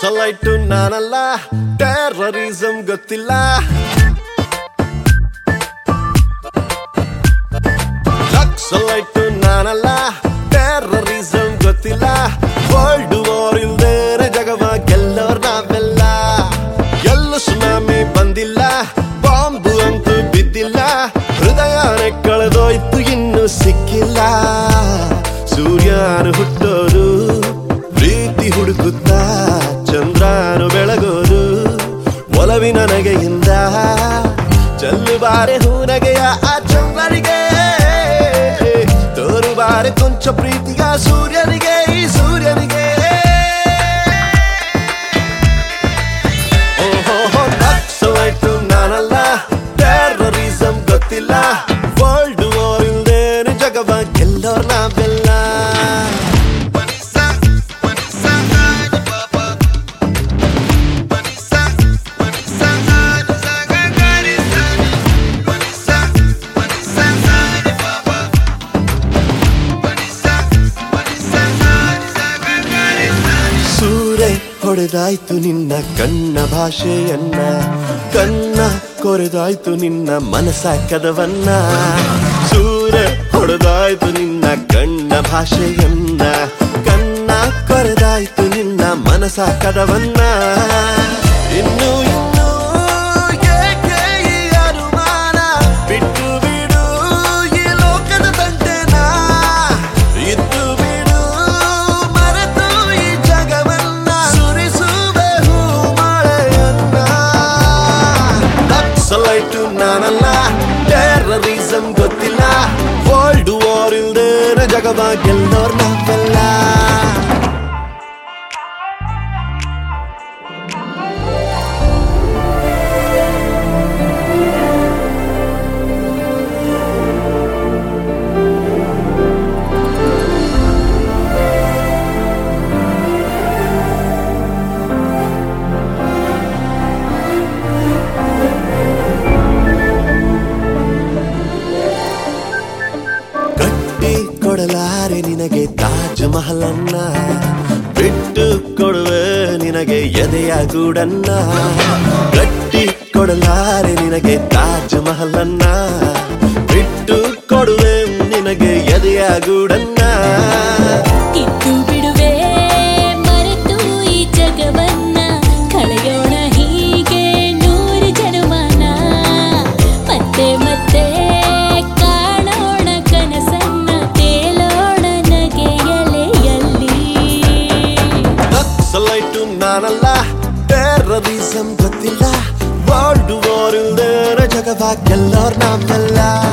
ನಕ್ಸಲೈಟು ನಾನಲ್ಲ ಟೆರರಿಸಂ ಗೊತ್ತಿಲ್ಲ ನಕ್ಸಲೈಟು ನಾನಲ್ಲ ಟೆರರಿಸಂ ಗೊತ್ತಿಲ್ಲ ವರ್ಲ್ಡ್ ವಾರ್ ಇಲ್ದೇನೆ ಜಗವ ಗೆಲ್ಲೋರ್ ನಾವೆಲ್ಲ ಎಲ್ಲ ಸುನಾಮಿ ಬಂದಿಲ್ಲ ಬಾಂಬು ಅಂತೂ ಬಿದ್ದಿಲ್ಲ ಹೃದಯನೇ ಕಳೆದೋಯ್ತು ಇನ್ನು ಸಿಕ್ಕಿಲ್ಲ ಸೂರ್ಯನು ಹುಟ್ಟೋದು ಪ್ರೀತಿ ಹುಡುಕುತ್ತಾ ಚಂದ್ರನು ಬೆಳಗೋದು ಒಲವಿನ ನಗೆಯಿಂದ ಚೆಲ್ಲುಬಾರೆ ಹೂನಗೆಯ ಆ ಚಂದ್ರನಿಗೆ ತೋರುಬಾರೆ ಕೊಂಚ ಪ್ರೀತಿಯ ಸೂರ್ಯನಿಗೆ ಈ ಸೂರ್ಯನಿಗೆ ಓಹೋ ನಕ್ಸಲೈಟು ನಾನಲ್ಲ ಟೆರರಿಸಂ ಗೊತ್ತಿಲ್ಲ ವರ್ಲ್ಡ್ ವಾರ್ ಇಲ್ದೇನೆ ಜಗವ ಗೆಲ್ಲೋರ್ ನಾವೆಲ್ಲ ಸೂರೆ ಹೊಡೆದಾಯ್ತು ನಿನ್ನ ಕಣ್ಣ ಭಾಷೆಯನ್ನ ಕಣ್ಣ ಕೊರೆದಾಯ್ತು ನಿನ್ನ ಮನಸ ಕದವನ್ನ ಸೂರೆ ಹೊಡೆದಾಯ್ತು ನಿನ್ನ ಕಣ್ಣ ಭಾಷೆಯನ್ನ ಕಣ್ಣ ಕೊರೆದಾಯ್ತು ನಿನ್ನ ಮನಸ ಕದವನ್ನ ಇನ್ನು ಇನ್ನು ಏಕೆ ಈ ಅನುಮಾನ ಬಿಟ್ಟು ಬಿಡು ಈ ಲೋಕದ ತಂಟೆನ ಇದ್ದು ಬಿಡು ಮರೆತು ಈ ಜಗವನ್ನ ಸುರಿಸುವೆ ಹೂ ಮಳೆಯನ್ನ ನಕ್ಸಲೈಟು ನಾನಲ್ಲ ಟೆರರಿಸಂ ಗೊತ್ತಿಲ್ಲ ವರ್ಲ್ಡ್ ವಾರ್ ಇಲ್ದೇನೆ ಜಗವ ಗೆಲ್ಲೋರ್ ನಾವೆಲ್ಲ ಕಟ್ಟಿ ಕೊಡಲಾರೆ ನಿನಗೆ ತಾಜ್ ಮಹಲನ್ನ ಬಿಟ್ಟು ಕೊಡುವೆ ನಿನಗೆ ಎದೆಯ ಗೂಡನ್ನ ಕಟ್ಟಿ ಕೊಡಲಾರೆ ನಿನಗೆ ತಾಜ್ ಮಹಲನ್ನ ಬಿಟ್ಟು ಕೊಡುವೆ ನಿನಗೆ ಎದೆಯ ಗೂಡನ್ನ ಇದ್ದು ಬಿಡುವೆ ಮರೆತು ಈ ಜಗವನ್ನ ಕಳೆಯೋಣ ಹೀಗೆ ನೂರು ಜನುಮಾನ ಮತ್ತೆ ಮತ್ತೆ ಕಾಣೋಣ ಕನಸನ್ನ ತೇಲೋಣ ನಗೆಯಲೆಯಲ್ಲಿ ನಕ್ಸಲೈಟು ನಾನಲ್ಲ ಟೆರರಿಸಂ ಗೊತ್ತಿಲ್ಲ ವರ್ಲ್ಡ್ ವಾರ್ ಇಲ್ದೇನೆ ಜಗವ ಗೆಲ್ಲೋರ್ ನಾವೆಲ್ಲ